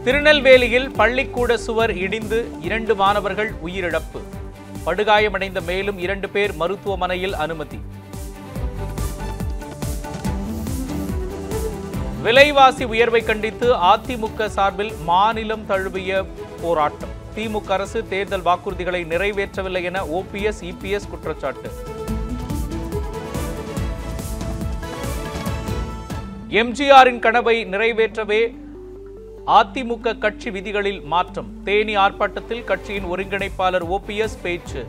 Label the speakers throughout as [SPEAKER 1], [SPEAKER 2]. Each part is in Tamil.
[SPEAKER 1] திருநெல்வேலியில் பள்ளிக்கூட சுவர் இடிந்து இரண்டு மாணவர்கள் உயிரிழப்பு படுகாயமடைந்த மேலும் இரண்டு பேர் மருத்துவமனையில் அனுமதி விலைவாசி உயர்வை கண்டித்து அதிமுக சார்பில் மாநிலம் தழுவிய போராட்டம் திமுக அரசு தேர்தல் வாக்குறுதிகளை நிறைவேற்றவில்லை என ஓபிஎஸ் இபிஎஸ் குற்றச்சாட்டு எம்ஜிஆரின் கனவை நிறைவேற்றவே அதிமுக கட்சி விதிகளில் மாற்றம் தேனி ஆர்ப்பாட்டத்தில் கட்சியின் ஒருங்கிணைப்பாளர் ஓபிஎஸ் பேச்சு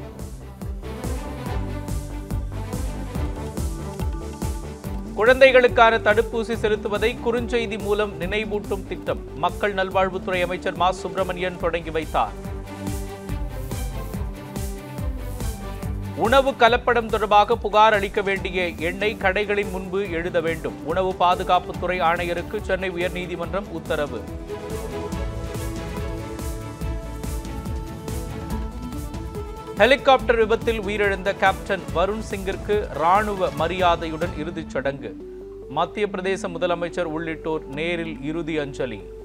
[SPEAKER 1] குழந்தைகளுக்கான தடுப்பூசி செலுத்துவதை குறுஞ்செய்தி மூலம் நினைவூட்டும் திட்டம் மக்கள் நல்வாழ்வுத்துறை அமைச்சர் மா சுப்பிரமணியன் தொடங்கி வைத்தார் உணவு கலப்படம் தொடர்பாக புகார் அளிக்க வேண்டிய எண்ணெய் கடைகளின் முன்பு எழுத வேண்டும் உணவு பாதுகாப்புத்துறை ஆணையருக்கு சென்னை உயர்நீதிமன்றம் உத்தரவு ஹெலிகாப்டர் விபத்தில் உயிரிழந்த கேப்டன் வருண் சிங்கிற்கு ராணுவ மரியாதையுடன் இறுதிச் சடங்கு மத்திய பிரதேச முதலமைச்சர் உள்ளிட்டோர் நேரில் இறுதி அஞ்சலி